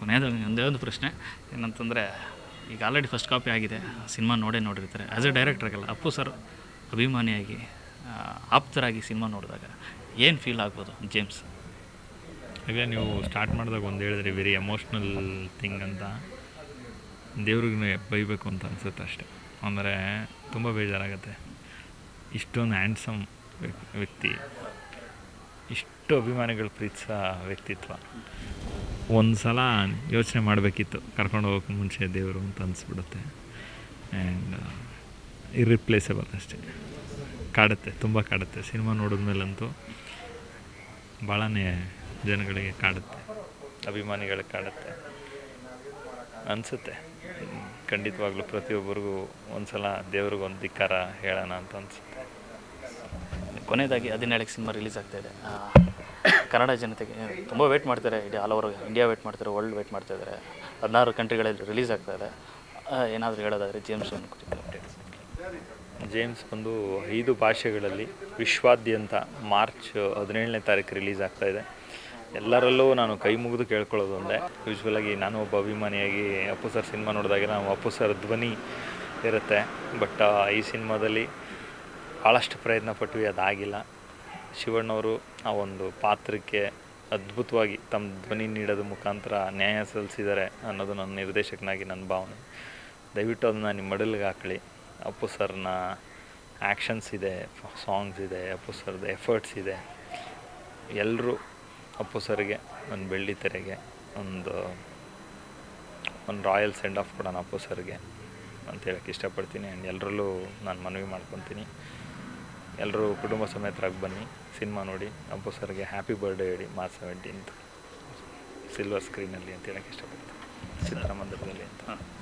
ಕೊನೆಯದು ಒಂದೇ ಒಂದು ಪ್ರಶ್ನೆ ಏನಂತಂದರೆ ಈಗ ಆಲ್ರೆಡಿ ಫಸ್ಟ್ ಕಾಪಿ ಆಗಿದೆ ಸಿನಿಮಾ ನೋಡೇ ನೋಡಿರ್ತಾರೆ ಆ್ಯಸ್ ಎ ಡೈರೆಕ್ಟ್ರಾಗಲ್ಲ ಅಪ್ಪು ಸರ್ ಅಭಿಮಾನಿಯಾಗಿ ಆ, ಆಪ್ತರಾಗಿ ಸಿನಿಮಾ ನೋಡಿದಾಗ ಏನು ಫೀಲ್ ಆಗ್ಬೋದು ಜೇಮ್ಸ್ ಈಗ ನೀವು ಸ್ಟಾರ್ಟ್ ಮಾಡಿದಾಗ ಒಂದು ಹೇಳಿದ್ರಿ ವೆರಿ ಎಮೋಷ್ನಲ್ ಥಿಂಗ್ ಅಂತ ದೇವ್ರಿಗೆ ಬೈಬೇಕು ಅಂತ ಅನಿಸುತ್ತೆ ಅಷ್ಟೆ ಅಂದರೆ ತುಂಬ ಬೇಜಾರಾಗುತ್ತೆ ಇಷ್ಟೊಂದು ಹ್ಯಾಂಡ್ಸಮ್ ವ್ಯಕ್ತಿ ಇಷ್ಟು ಅಭಿಮಾನಿಗಳು ಪ್ರೀತಿಸೋ ವ್ಯಕ್ತಿತ್ವ ಒಂದು ಸಲ ಯೋಚನೆ ಮಾಡಬೇಕಿತ್ತು ಕರ್ಕೊಂಡು ಹೋಗೋಕೆ ಮುಂಚೆ ದೇವರು ಅಂತ ಅನಿಸ್ಬಿಡುತ್ತೆ ಆ್ಯಂಡ್ ಇರ್ರಿಪ್ಲೇಸಬಲ್ ಅಷ್ಟೇ ಕಾಡುತ್ತೆ ತುಂಬ ಕಾಡುತ್ತೆ ಸಿನಿಮಾ ನೋಡಿದ್ಮೇಲಂತೂ ಭಾಳನೇ ಜನಗಳಿಗೆ ಕಾಡುತ್ತೆ ಅಭಿಮಾನಿಗಳಿಗೆ ಕಾಡುತ್ತೆ ಅನಿಸುತ್ತೆ ಖಂಡಿತವಾಗ್ಲೂ ಪ್ರತಿಯೊಬ್ಬರಿಗೂ ಒಂದು ಸಲ ದೇವ್ರಿಗೆ ಒಂದು ಧಿಕ್ಕಾರ ಹೇಳೋಣ ಅಂತ ಅನಿಸುತ್ತೆ ಕೊನೆಯದಾಗಿ ಹದಿನೇಳಕ್ಕೆ ಸಿನಿಮಾ ರಿಲೀಸ್ ಆಗ್ತಾ ಇದೆ ಆ, ಕನ್ನಡ ಜನತೆಗೆ ತುಂಬ ವೇಟ್ ಮಾಡ್ತಾರೆ ಇಡೀ ಆಲ್ ಓವರ್ ಇಂಡಿಯಾ ವೇಟ್ ಮಾಡ್ತಾರೆ ವರ್ಲ್ಡ್ ವೇಟ್ ಮಾಡ್ತಾ ಇದ್ದಾರೆ ಹದಿನಾರು ಕಂಟ್ರಿಗಳಲ್ಲಿ ರಿಲೀಸ್ ಆಗ್ತಾ ಇದೆ ಏನಾದರೂ ಹೇಳೋದಾದರೆ ಜೇಮ್ಸ್ ಕುರಿತು ಅಪ್ಡೇಟ್ ಜೇಮ್ಸ್ ಬಂದು ಐದು ಭಾಷೆಗಳಲ್ಲಿ ವಿಶ್ವಾದ್ಯಂತ ಮಾರ್ಚ್ ಹದಿನೇಳನೇ ತಾರೀಕು ರಿಲೀಸ್ ಆಗ್ತಾ ಇದೆ ಎಲ್ಲರಲ್ಲೂ ನಾನು ಕೈ ಮುಗಿದು ಕೇಳ್ಕೊಳ್ಳೋದು ಒಂದೇ ಯೂಶ್ವಲಾಗಿ ನಾನು ಒಬ್ಬ ಅಭಿಮಾನಿಯಾಗಿ ಅಪ್ಪು ಸರ್ ಸಿನಿಮಾ ನೋಡಿದಾಗ ನಾವು ಅಪ್ಪು ಸರ್ ಧ್ವನಿ ಇರುತ್ತೆ ಬಟ್ ಈ ಸಿನಿಮಾದಲ್ಲಿ ಭಾಳಷ್ಟು ಪ್ರಯತ್ನ ಪಟ್ವಿ ಅದಾಗಿಲ್ಲ ಶಿವಣ್ಣವರು ಆ ಒಂದು ಪಾತ್ರಕ್ಕೆ ಅದ್ಭುತವಾಗಿ ತಮ್ಮ ಧ್ವನಿ ನೀಡೋದ್ರ ಮುಖಾಂತರ ನ್ಯಾಯ ಸಲ್ಲಿಸಿದ್ದಾರೆ ಅನ್ನೋದು ನನ್ನ ನಿರ್ದೇಶಕನಾಗಿ ನನ್ನ ಭಾವನೆ ದಯವಿಟ್ಟು ಅದನ್ನ ನಿಮ್ಮ ಮಡಲಿಗೆ ಹಾಕಳಿ ಅಪ್ಪು ಸರ್ನ ಆ್ಯಕ್ಷನ್ಸ್ ಇದೆ ಸಾಂಗ್ಸ್ ಇದೆ ಅಪ್ಪು ಸರ್ದು ಎಫರ್ಟ್ಸ್ ಇದೆ ಎಲ್ಲರೂ ಅಪ್ಪು ಸರ್ಗೆ ಒಂದು ಬೆಳ್ಳಿ ತೆರೆಗೆ ಒಂದು ಒಂದು ರಾಯಲ್ ಸೆಂಡ್ ಆಫ್ ಕೊಡೋಣ ಅಪ್ಪು ಸರ್ಗೆ ಅಂತ ಹೇಳಕ್ಕೆ ಇಷ್ಟಪಡ್ತೀನಿ ಆ್ಯಂಡ್ ಎಲ್ಲರಲ್ಲೂ ನಾನು ಮನವಿ ಮಾಡ್ಕೊತೀನಿ ಎಲ್ಲರೂ ಕುಟುಂಬ ಸಮೇತರಾಗಿ ಬನ್ನಿ ಸಿನಿಮಾ ನೋಡಿ ಅಪ್ಪು ಸರ್ಗೆ ಹ್ಯಾಪಿ ಬರ್ಡೇ ಹೇಳಿ ಮಾರ್ಚ್ ಸೆವೆಂಟೀನ್ತ್ ಸಿಲ್ವರ್ ಸ್ಕ್ರೀನಲ್ಲಿ ಅಂತ ಹೇಳಕ್ಕೆ ಇಷ್ಟಪಡ್ತೀನಿ ಚಿತ್ರಮಂದಿರದಲ್ಲಿ ಅಂತ